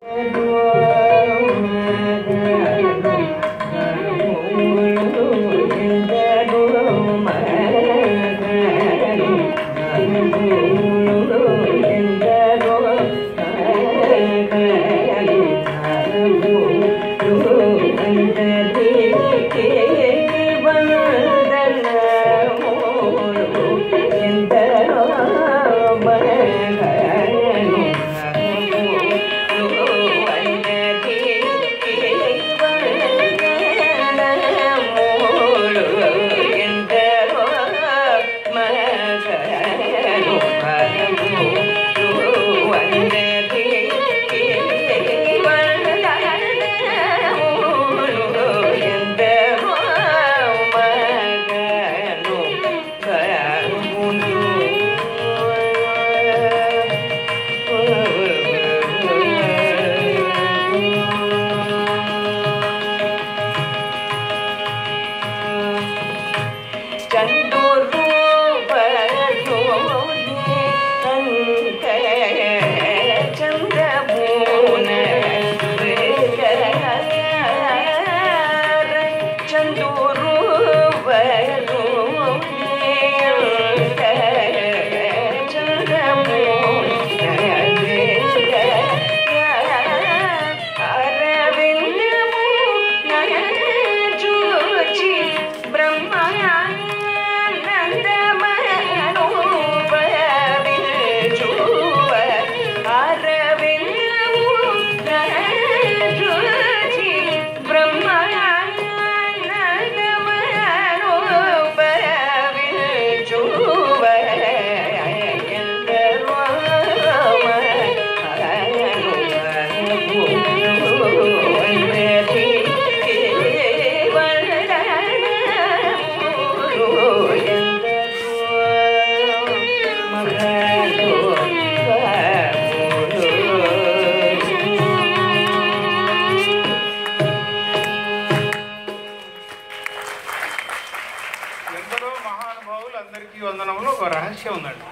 ఎందరో మహానుభావులు అందరికీ వందనంలో ఒక రహస్యం ఉందండి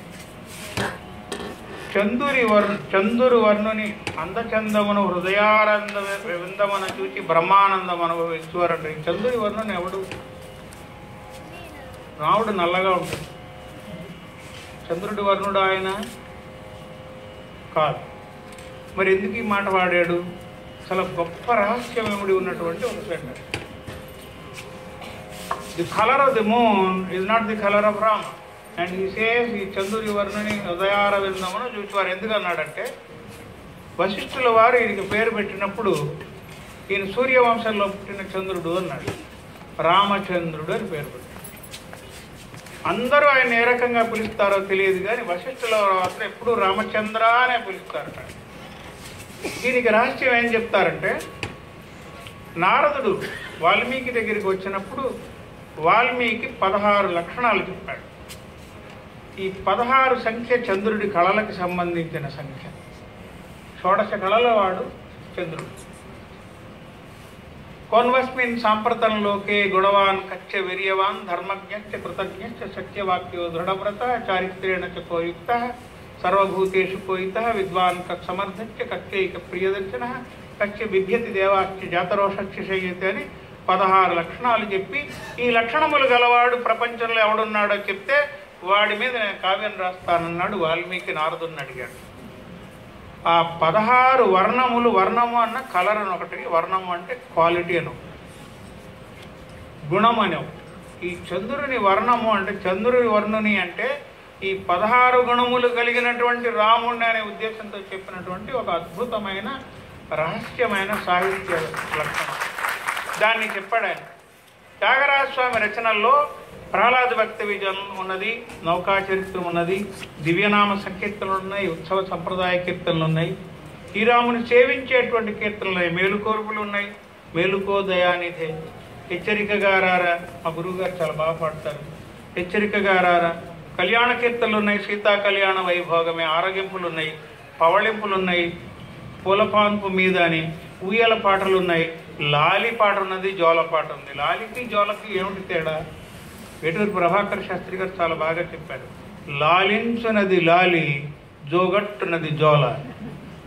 చందురి వర్ చందురు వర్ణుని అందచందమును హృదయానంద విందమును చూచి బ్రహ్మానందం అనుభవించువారంట ఈ చందురి వర్ణుని ఎవడు రాముడు నల్లగా ఉంటుంది చంద్రుడి వర్ణుడు ఆయన కాదు మరి ఎందుకు ఈ మాట వాడాడు చాలా గొప్ప రహస్యం ఎముడి ఉన్నటువంటి ఒక centre the colour of the moon is not the colour of Ram and he says ఈ చంద్రుడి వర్ణుని హృదయార విందమును చూసేవారు ఎందుకు అన్నాడంటే వశిష్ఠుల వారు ఈయనకి పేరు పెట్టినప్పుడు ఈయన సూర్యవంశంలో పుట్టిన చంద్రుడు అన్నాడు రామచంద్రుడు అని పేరు పెట్టాడు అందరూ ఆయన ఏ రకంగా పిలుస్తారో తెలియదు కానీ వశిష్ఠుల వారు మాత్రం ఎప్పుడూ రామచంద్ర అనే పిలుస్తారట దీనికి రహస్యం ఏం చెప్తారంటే నారదుడు వాల్మీకి దగ్గరికి వచ్చినప్పుడు వాల్మీకి పదహారు లక్షణాలు చెప్పాడు ఈ పదహారు సంఖ్య చంద్రుడి కళలకు సంబంధించిన సంఖ్య షోడశ కళల వాడు చంద్రుడు కోన్వస్మిన్ సాంప్రతంలోకే గుణవాన్ కచ్చ వీర్యవాన్ ధర్మజ్ఞశ్చ కృతజ్ఞశ్చ సత్యవాక్యో దృఢవ్రత చారిత్రేణ చ కోయుక్త సర్వభూతేషు కోయిత విద్వాన్ సమర్థశ్చ కచ్చైక ప్రియదర్శన కచ్చ బిభ్యతి దేవాశ్చ జాతరోషక్ష శయ్యతి అని పదహారు లక్షణాలు చెప్పి ఈ లక్షణములు గలవాడు ప్రపంచంలో ఎవడున్నాడో చెప్తే వాడి మీద నేను కావ్యం రాస్తానన్నాడు వాల్మీకి నారదుని అడిగాడు ఆ పదహారు వర్ణములు వర్ణము అన్న కలర్ అని ఒకటి వర్ణము అంటే క్వాలిటీ అని ఒకటి. గుణం అని ఒకటి. ఈ చంద్రుని వర్ణము అంటే చంద్రుని వర్ణుని అంటే ఈ పదహారు గుణములు కలిగినటువంటి రాముడిని అనే ఉద్దేశంతో చెప్పినటువంటి ఒక అద్భుతమైన రహస్యమైన సాహిత్య లక్షణం దాన్ని చెప్పాడు ఆయన త్యాగరాజ స్వామి రచనల్లో ప్రహ్లాద భక్తి విజయం ఉన్నది నౌకా చరిత్రం ఉన్నది దివ్యనామ సంకీర్తనలు ఉన్నాయి ఉత్సవ సంప్రదాయ కీర్తనలు ఉన్నాయి శ్రీరాముని సేవించేటువంటి కీర్తనలు ఉన్నాయి మేలుకోర్పులు ఉన్నాయి మేలుకో దయానిధే హెచ్చరికగా రారా మా గురువు గారు చాలా బాగా పాడతారు హెచ్చరికగా రారా కళ్యాణ కీర్తనలు ఉన్నాయి సీతా కళ్యాణ వైభోగమే ఆరగింపులు ఉన్నాయి పవళింపులు ఉన్నాయి పూలపాన్పు మీద అని ఊయల పాటలు ఉన్నాయి లాలి పాట ఉన్నది జోల పాట ఉంది లాలికి జోలకి ఏమిటి తేడా వేటూరి ప్రభాకర్ శాస్త్రి గారు చాలా బాగా చెప్పారు లాలించునది లాలి జోగట్టునది జోల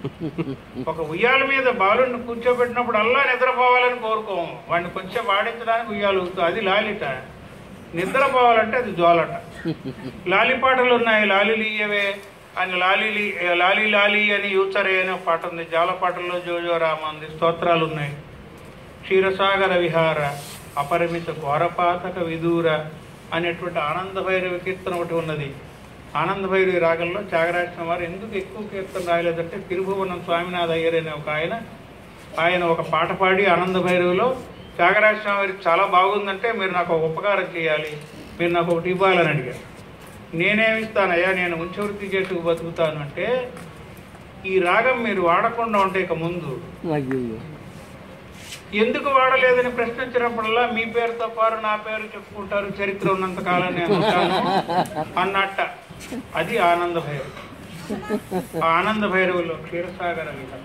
ఒక ఉయ్యాల మీద బాలుని కూర్చోబెట్టినప్పుడు అల్లా నిద్రపోవాలని కోరుకోము వాడిని కొంచెం వాడించడానికి ఉయ్యాలు ఊగుతుంది అది లాలిట నిద్రపోవాలంటే అది జోలట లాలి పాటలు ఉన్నాయి లాలిలు ఇయ్యవే అని లాలి లాలి లాలి అని యూచరే అనే ఒక పాట ఉంది జాల పాటల్లో జోజో రామ ఉంది స్తోత్రాలు ఉన్నాయి క్షీరసాగర విహార అపరిమిత ఘోరపాతక విదూర అనేటువంటి ఆనంద భైరవి కీర్తన ఒకటి ఉన్నది ఆనంద భైరవి రాగంలో త్యాగరాజన వారు ఎందుకు ఎక్కువ కీర్తన రాయలేదంటే తిరుభువనం స్వామినాథ అయ్యర్ అనే ఒక ఆయన ఆయన ఒక పాట పాడి ఆనంద భైరవిలో త్యాగరాజన వారికి చాలా బాగుందంటే మీరు నాకు ఒక ఉపకారం చేయాలి మీరు నాకు ఒకటి ఇవ్వాలని అడిగారు నేనేమిస్తానయ్యా నేను ఉంచవృత్తి చేసి బతుకుతాను అంటే ఈ రాగం మీరు వాడకుండా ఉంటే ఇక ముందు అయ్యో ఎందుకు వాడలేదని ప్రశ్నించినప్పుడల్లా మీ పేరుతో పాటు నా పేరు చెప్పుకుంటారు చరిత్ర ఉన్నంత కాలం నేను ఉంటాను అన్నట్ట అది ఆనంద భైరవి ఆ ఆనంద భైరవులో క్షీరసాగర విహారం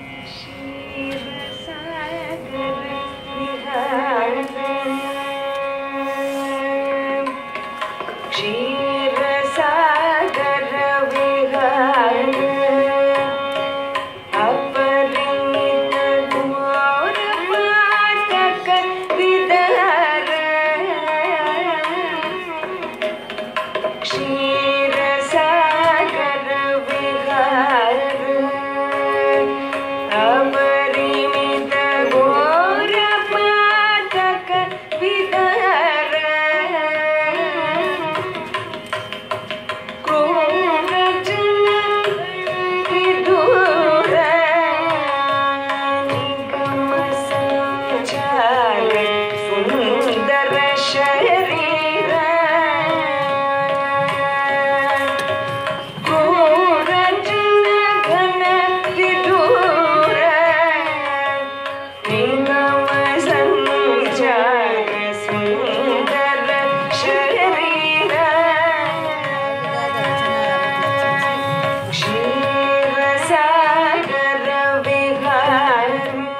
क्षीरसागर विहार अपरिमित घोर पातक विदार क्षीरसागर विहार अपरिमित घोर पातक विदार क्रोधजन विदूर निगम संचार सुंदर शरीर क्रोधजन घन विदूर निगम संचार सुंदर शरीर क्षीरसागर विहार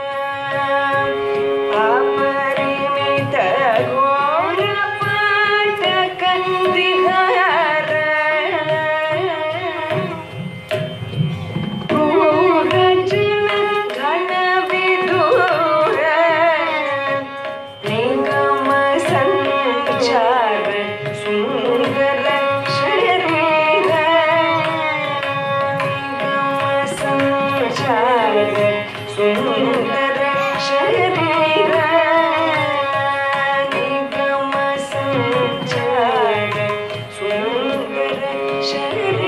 अपरिमित घोर पातक विहार पूरजन घन विदूर निगम संचार सुंदर शरीर निगम संचार सुंदर शरीर निगम संचार सुंदर शरीर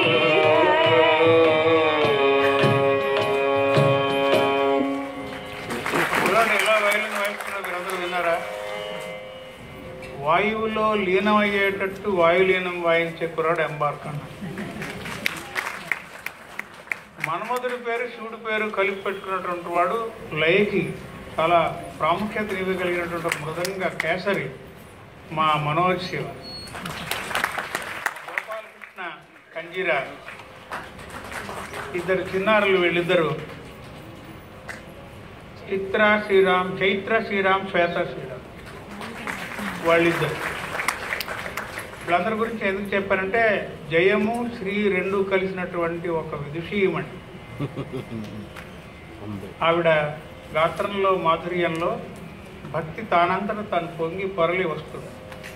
చూడండి ఎలా వైలిన్ వాయిస్తున్నా మీరందరూ విన్నారా వాయువులో లీనమయ్యేటట్టు వాయులీనం వాయించే కుర్రాడు ఎంబార్క్ అన్న మన్మధుడి పేరు శివుడి పేరు కలిపి పెట్టుకున్నటువంటి వాడు లయకి చాలా ప్రాముఖ్యత ఇవ్వగలిగినటువంటి ఒక మృదంగ కేసరి మా మనోజ్ శివ గోపాలకృష్ణ కంజీరా ఇద్దరు చిన్నారులు వీళ్ళిద్దరు చిత్ర శ్రీరామ్ చైత్ర శ్రీరామ్ శ్వేత శ్రీరామ్ వాళ్ళిద్దరు వీళ్ళందరి గురించి ఎందుకు చెప్పారంటే జయము శ్రీ రెండు కలిసినటువంటి ఒక విదుషీయమణి ఆవిడ గాత్రంలో మాధుర్యంలో భక్తి తానంతట తను పొంగి పొరలి వస్తుంది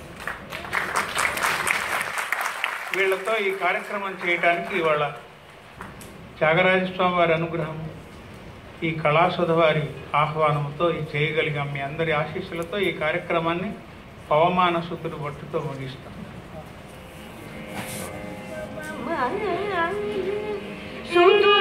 వీళ్ళతో ఈ కార్యక్రమం చేయడానికి ఇవాళ త్యాగరాజస్వామి వారి అనుగ్రహం ఈ కళాసుధ వారి ఆహ్వానంతో ఈ చేయగలిగాం మీ అందరి ఆశీస్సులతో ఈ కార్యక్రమాన్ని పవమాన సుతుడు బట్టుతో ముగిస్తాం సుదూర